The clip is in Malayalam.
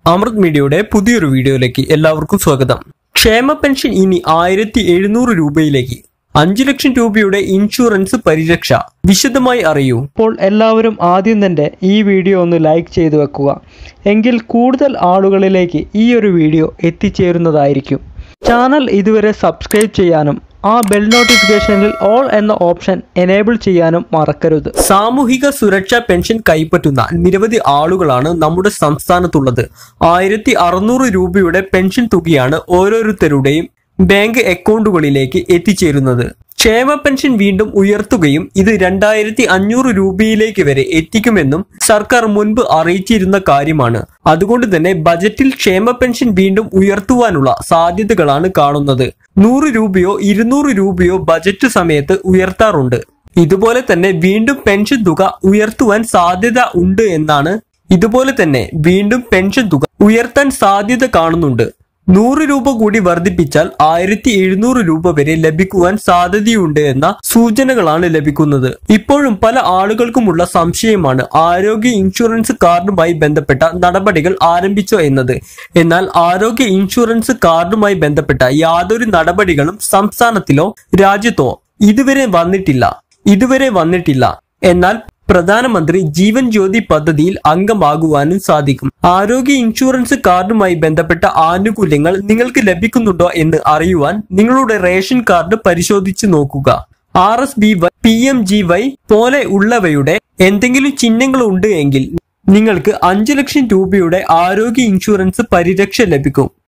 അമൃത് മീഡിയയുടെ പുതിയൊരു വീഡിയോയിലേക്ക് എല്ലാവർക്കും സ്വാഗതം ക്ഷേമ പെൻഷൻ ഇനി ആയിരത്തി എഴുന്നൂറ് രൂപയിലേക്ക് അഞ്ചു ലക്ഷം രൂപയുടെ ഇൻഷുറൻസ് പരിരക്ഷ വിശദമായി അറിയൂ അപ്പോൾ എല്ലാവരും ആദ്യം തന്നെ ഈ വീഡിയോ ഒന്ന് ലൈക്ക് ചെയ്തു വെക്കുക എങ്കിൽ കൂടുതൽ ആളുകളിലേക്ക് ഈ ഒരു വീഡിയോ എത്തിച്ചേരുന്നതായിരിക്കും ചാനൽ ഇതുവരെ സബ്സ്ക്രൈബ് ചെയ്യാനും ആ ബെൽ നോട്ടിഫിക്കേഷനിൽ ഓൾ എന്ന ഓപ്ഷൻ എനേബിൾ ചെയ്യാനും മറക്കരുത് സാമൂഹിക സുരക്ഷാ പെൻഷൻ കൈപ്പറ്റുന്ന നിരവധി ആളുകളാണ് നമ്മുടെ സംസ്ഥാനത്തുള്ളത് ആയിരത്തി അറുന്നൂറ് രൂപയുടെ പെൻഷൻ തുകയാണ് ഓരോരുത്തരുടെയും ബാങ്ക് അക്കൗണ്ടുകളിലേക്ക് എത്തിച്ചേരുന്നത് ക്ഷേമ പെൻഷൻ വീണ്ടും ഉയർത്തുകയും ഇത് രണ്ടായിരത്തി അഞ്ഞൂറ് രൂപയിലേക്ക് വരെ എത്തിക്കുമെന്നും സർക്കാർ മുൻപ് അറിയിച്ചിരുന്ന കാര്യമാണ് അതുകൊണ്ട് തന്നെ ബജറ്റിൽ ക്ഷേമ പെൻഷൻ വീണ്ടും ഉയർത്തുവാനുള്ള സാധ്യതകളാണ് കാണുന്നത് നൂറ് രൂപയോ ഇരുന്നൂറ് രൂപയോ ബജറ്റ് സമയത്ത് ഉയർത്താറുണ്ട് ഇതുപോലെ തന്നെ വീണ്ടും പെൻഷൻ തുക ഉയർത്തുവാൻ സാധ്യത ഉണ്ട് എന്നാണ് ഇതുപോലെ തന്നെ വീണ്ടും പെൻഷൻ തുക ഉയർത്താൻ സാധ്യത കാണുന്നുണ്ട് നൂറ് രൂപ കൂടി വർദ്ധിപ്പിച്ചാൽ ആയിരത്തി എഴുന്നൂറ് രൂപ വരെ ലഭിക്കുവാൻ സാധ്യതയുണ്ട് എന്ന സൂചനകളാണ് ലഭിക്കുന്നത് ഇപ്പോഴും പല ആളുകൾക്കുമുള്ള സംശയമാണ് ആരോഗ്യ ഇൻഷുറൻസ് കാർഡുമായി ബന്ധപ്പെട്ട നടപടികൾ ആരംഭിച്ചോ എന്നത് എന്നാൽ ആരോഗ്യ ഇൻഷുറൻസ് കാർഡുമായി ബന്ധപ്പെട്ട യാതൊരു നടപടികളും സംസ്ഥാനത്തിലോ രാജ്യത്തോ ഇതുവരെ വന്നിട്ടില്ല ഇതുവരെ വന്നിട്ടില്ല എന്നാൽ പ്രധാനമന്ത്രി ജീവൻ ജ്യോതി പദ്ധതിയിൽ അംഗമാകുവാനും സാധിക്കും ആരോഗ്യ ഇൻഷുറൻസ് കാർഡുമായി ബന്ധപ്പെട്ട ആനുകൂല്യങ്ങൾ നിങ്ങൾക്ക് ലഭിക്കുന്നുണ്ടോ എന്ന് അറിയുവാൻ നിങ്ങളുടെ റേഷൻ കാർഡ് പരിശോധിച്ച് നോക്കുക R S B Y P M G Y പോലെ ഉള്ളവയുടെ എന്തെങ്കിലും ചിഹ്നങ്ങൾ ഉണ്ട് എങ്കിൽ നിങ്ങൾക്ക് അഞ്ചു ലക്ഷം രൂപയുടെ ആരോഗ്യ ഇൻഷുറൻസ് പരിരക്ഷ ലഭിക്കും